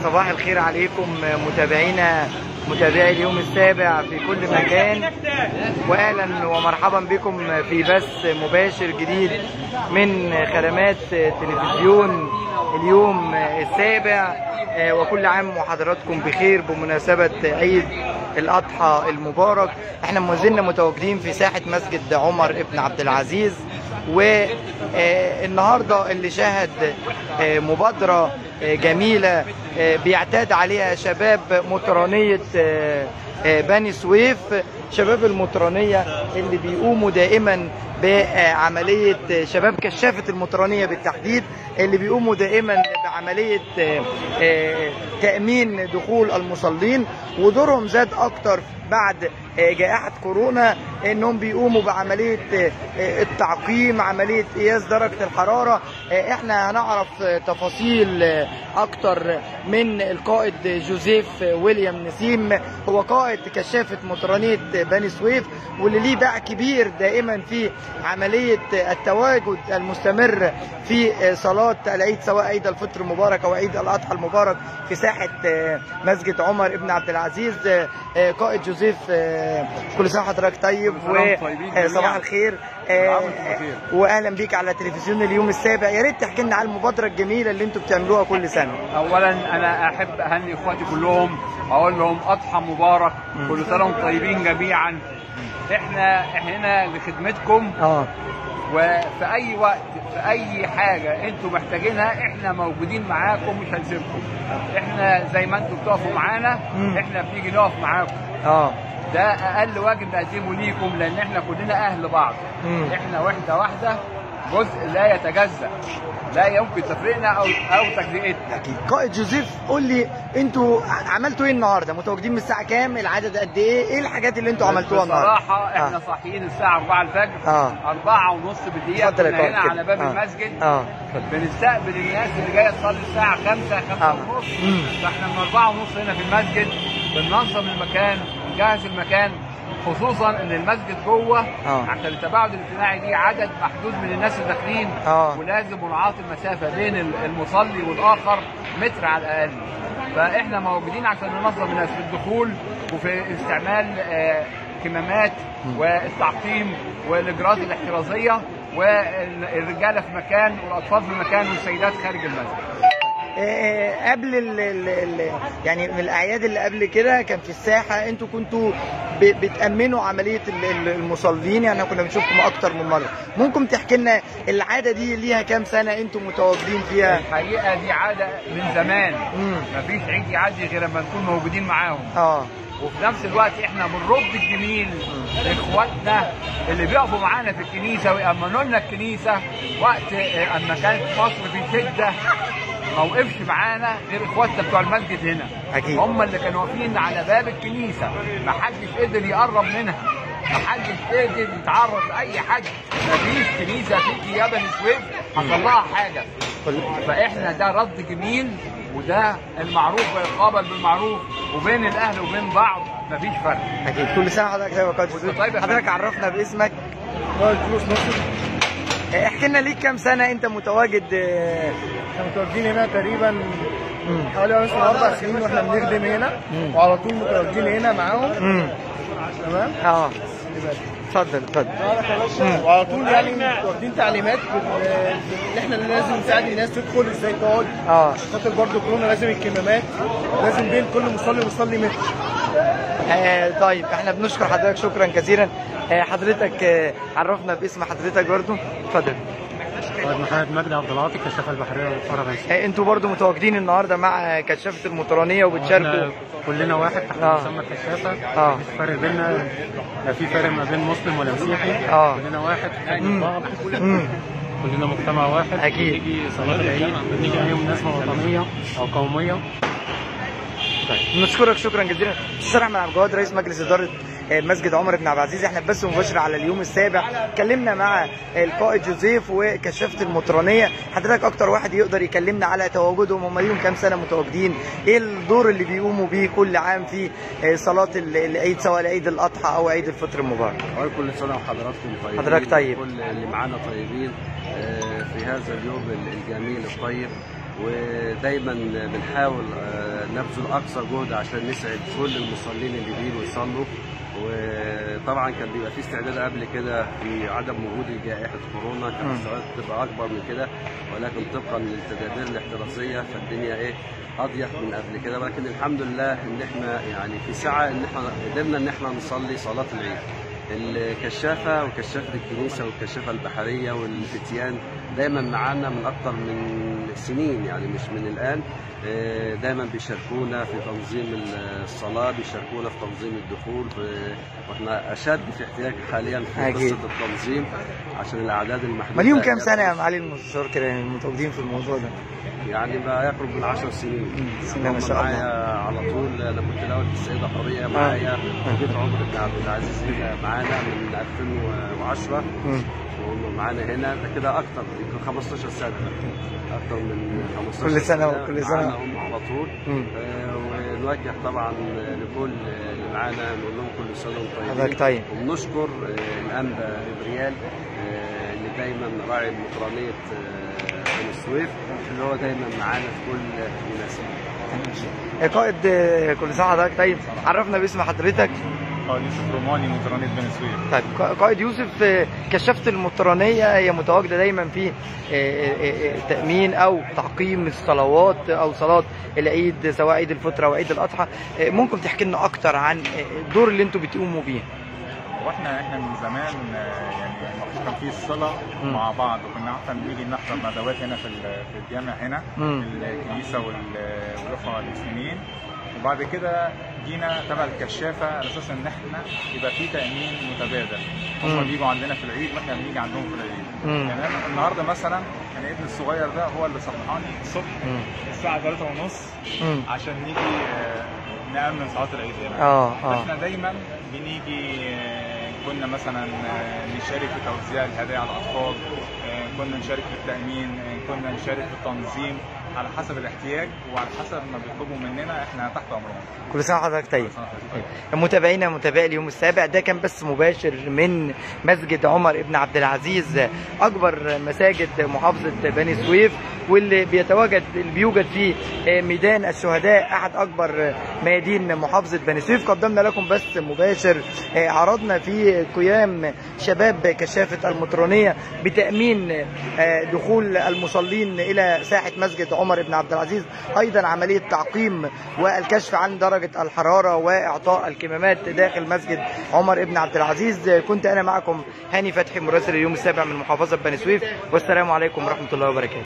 صباح الخير عليكم متابعينا متابعي اليوم السابع في كل مكان واهلا ومرحبا بكم في بث مباشر جديد من خدمات تلفزيون اليوم السابع وكل عام وحضراتكم بخير بمناسبة عيد الأضحى المبارك احنا ما زلنا متواجدين في ساحة مسجد عمر ابن عبد العزيز والنهارده اللي شهد مبادرة جميلة بيعتاد عليها شباب مطرانية بني سويف شباب المطرانية اللي بيقوموا دائما بعملية شباب كشافة المطرانية بالتحديد اللي بيقوموا دائما بعملية تأمين دخول المصلين ودورهم زاد أكتر بعد جائحة كورونا انهم بيقوموا بعملية التعقيم عملية قياس درجة الحرارة احنا هنعرف تفاصيل اكتر من القائد جوزيف ويليام نسيم هو قائد كشافة مطرانية بني سويف واللي ليه باع كبير دائما في عملية التواجد المستمر في صلاة العيد سواء عيد الفطر المبارك او عيد الاضحى المبارك في ساحة مسجد عمر ابن عبد العزيز قائد جوزيف كل سنه وحضرتك طيب وصباح الخير واهلا بيك على تلفزيون اليوم السابع يا ريت تحكي لنا على المبادره الجميله اللي انتم بتعملوها كل سنه اولا انا احب اهني اخواتي كلهم اقول لهم اضحى مبارك كل سنه وانتم طيبين جميعا احنا هنا لخدمتكم اه وفي اي وقت في اي حاجه انتم محتاجينها احنا موجودين معاكم مش هنسيبكم احنا زي ما انتم بتقفوا معانا احنا بنيجي نقف معاكم اه ده اقل واجب نقدمه ليكم لان احنا كلنا اهل بعض مم. احنا وحده واحده جزء لا يتجزا لا يمكن تفريقنا او او تجزئتنا اكيد قائد جوزيف قول لي انتوا عملتوا ايه النهارده متواجدين من الساعه كام العدد قد ايه ايه الحاجات اللي انتوا عملتوها النهارده بصراحه احنا آه. صاحيين الساعه 4 الفجر آه. 4 ونص بالدقيقه اتفضل يا كنا قائد هنا كده. على باب آه. المسجد اه بنستقبل الناس اللي جايه تصلي الساعه 5 5 آه. ونص مم. فاحنا من 4 ونص هنا في المسجد بننظم المكان نجهز المكان خصوصا ان المسجد جوه آه. عشان التباعد الاجتماعي دي عدد محدود من الناس اللي داخلين آه. ولازم مراعاه المسافه بين المصلي والاخر متر على الاقل فاحنا موجودين عشان ننظم الناس في الدخول وفي استعمال آه، كمامات والتعقيم والاجراءات الاحترازيه والرجاله في مكان والاطفال في مكان والسيدات خارج المسجد آه، قبل ال ال ال يعني من الاعياد اللي قبل كده كان في الساحه انتوا كنتوا ب- بتامنوا عمليه ال- ال- المصلين يعني كنا بنشوفكم اكتر من مره ممكن تحكي لنا العاده دي ليها كام سنه انتوا متواجدين فيها الحقيقه دي عاده من زمان مم. مفيش عيد يعدي غير لما نكون موجودين معاهم اه وفي نفس الوقت احنا بنرد الجميل لاخواتنا اللي بيقفوا معانا في الكنيسه ويأمنوا لنا الكنيسه وقت اه، اما كانت مصر في شده ما وقفش معانا غير اخواتنا بتوع المسجد هنا أكيد. هم اللي كانوا واقفين على باب الكنيسه ما حدش قدر يقرب منها ما حدش قدر يتعرض لاي حد مفيش كنيسه فيكي يا بني سويف حصل لها حاجه فاحنا ده رد جميل وده المعروف ويقابل بالمعروف وبين الاهل وبين بعض مفيش فرق اكيد كل سنه حضرتك طيب يا قائد وأنت جوزيف. طيب يا حضرتك فندم. عرفنا باسمك قائد فلوس مصر آه، احكي لنا ليك كام سنه انت متواجد آه، احنا متواجدين هنا تقريبا مم. حوالي مثلا اربع سنين واحنا بنخدم هنا وعلى طول متواجدين هنا معاهم مم. تمام اه اتفضل اتفضل وعلى طول يعني واخدين تعليمات بال- ان احنا لازم نساعد الناس تدخل ازاي تقعد اه عشان خاطر برضه كورونا لازم الكمامات لازم بين كل مصلي ومصلي متر آه طيب احنا بنشكر حضرتك شكرا كثيرا آه حضرتك آه عرفنا باسم حضرتك برضو اتفضل قائد محمد مجدي عبد العاطي كشافه البحريه والفرع غيث آه انتوا برضو متواجدين النهارده مع كشافه المطرانيه وبتشاركوا احنا كلنا واحد تحت آه. مسمى الكشافه آه. مفيش فرق بيننا لا في فرق ما بين مسلم ولا مسيحي آه. كلنا واحد خدمة بعض مم. كلنا مجتمع واحد أكيد. بنيجي صلاه العيد بنيجي اي مناسبه وطنيه او قوميه نشكرك شكرا جزيلا استاذ احمد عبد الجواد رئيس مجلس اداره آه، مسجد عمر بن عبد العزيز احنا بس مباشر على اليوم السابع اتكلمنا مع القائد جوزيف وكشافه المطرانيه حضرتك اكتر واحد يقدر يكلمنا على تواجدهم هم ليهم كام سنه متواجدين ايه الدور اللي بيقوموا بيه كل عام في آه، صلاه ال- العيد سواء عيد الاضحى او عيد الفطر المبارك أولا كل سنة وحضراتكم طيبين حضرتك طيب. كل اللي معانا طيبين آه، في هذا اليوم الجميل الطيب ودايما بنحاول آه، نبذل اقصى جهد عشان نسعد كل المصلين اللي بيجوا يصلوا وطبعا كان بيبقى في استعداد قبل كده في عدم وجود جائحه كورونا كان الاستعداد تبقى اكبر من كده ولكن طبقا للتدابير الاحترازيه فالدنيا ايه اضيق من قبل كده ولكن الحمد لله ان احنا يعني في سعه ان احنا قدرنا ان احنا نصلي صلاه العيد الكشافه وكشافه الكنيسه والكشافه البحريه والفتيان دايما معانا من اكتر من سنين يعني مش من الان آه، دايما بيشاركونا في تنظيم الصلاه بيشاركونا في تنظيم الدخول في- واحنا اشد في احتياج حاليا في أكيد. قصه التنظيم عشان الاعداد المحدوده ماليهم كام سنه يا معالي المستشار كده متواجدين في الموضوع ده يعني ما يقرب من 10 سنين بسم الله ما هم شاء الله. معايا على طول انا كنت الاول في السيده حوريه معايا جيت عمر بن عبد العزيز هنا معانا من 2010 مم. وهم معانا هنا ده كده اكتر يمكن 15 سنه اكتر من 15 كل سنة وكل سنة. معانا هم على طول مم. آه، ونوجه طبعا لكل اللي معانا نقول لهم كل سنه وانتم حضرتك طيب. وبنشكر آه، الانبا جبريال آه، اللي دايما راعي مطرانيه آه، بني سويف اللي هو دايما معانا في كل مناسبه قائد آه، كل سنه وحضرتك طيب عرفنا باسم حضرتك قائد يوسف روماني مطرانية بني سويف طيب قا- قائد يوسف آه، كشافة المطرانية هي متواجدة دايما في آه، آه، آه، تأمين أو تعقيم الصلوات أو صلاة العيد سواء عيد الفطر أو عيد الأضحى آه، ممكن تحكي لنا أكتر عن آه، الدور اللي أنتوا بتقوموا بيه واحنا احنا من زمان آه، يعني المفروض كان في الصلاة مم. مع بعض وكنا حتى بنيجي نحضر ندوات هنا في ال- في الجامع هنا مم. في الكنيسة وال- والأخوة المسلمين وبعد كده جينا تبع الكشافة على أساس إن احنا يبقى في تأمين متبادل مم. هم بيجوا عندنا في العيد واحنا بنيجي عندهم في العيد مم. يعني أنا النهارده مثلا كان ابني الصغير ده هو اللي صحاني الصبح مم. الساعة 3 ونص مم. عشان نيجي آه، نأمن صلاة العيد هنا اه اه احنا دايما بنيجي آه، كنا مثلا آه، نشارك في توزيع الهدايا على الاطفال آه، كنا نشارك في التامين آه، كنا نشارك في التنظيم على حسب الاحتياج وعلى حسب ما بيطلبوا مننا احنا تحت امرهم كل سنة وحضرتك طيب سنة وحضرتك طيب. متابعينا متابعي اليوم السابع ده كان بث مباشر من مسجد عمر ابن عبد العزيز اكبر مساجد محافظه بني سويف واللي بيتواجد اللي بيوجد فيه ميدان الشهداء احد اكبر ميادين محافظه بني سويف قدمنا لكم بث مباشر عرضنا فيه قيام شباب كشافه المطرانيه بتامين دخول المصلين الى ساحه مسجد عمر بن عبد العزيز ايضا عمليه تعقيم والكشف عن درجه الحراره واعطاء الكمامات داخل مسجد عمر بن عبد العزيز كنت انا معكم هاني فتحي مراسل اليوم السابع من محافظه بني سويف والسلام عليكم ورحمه الله وبركاته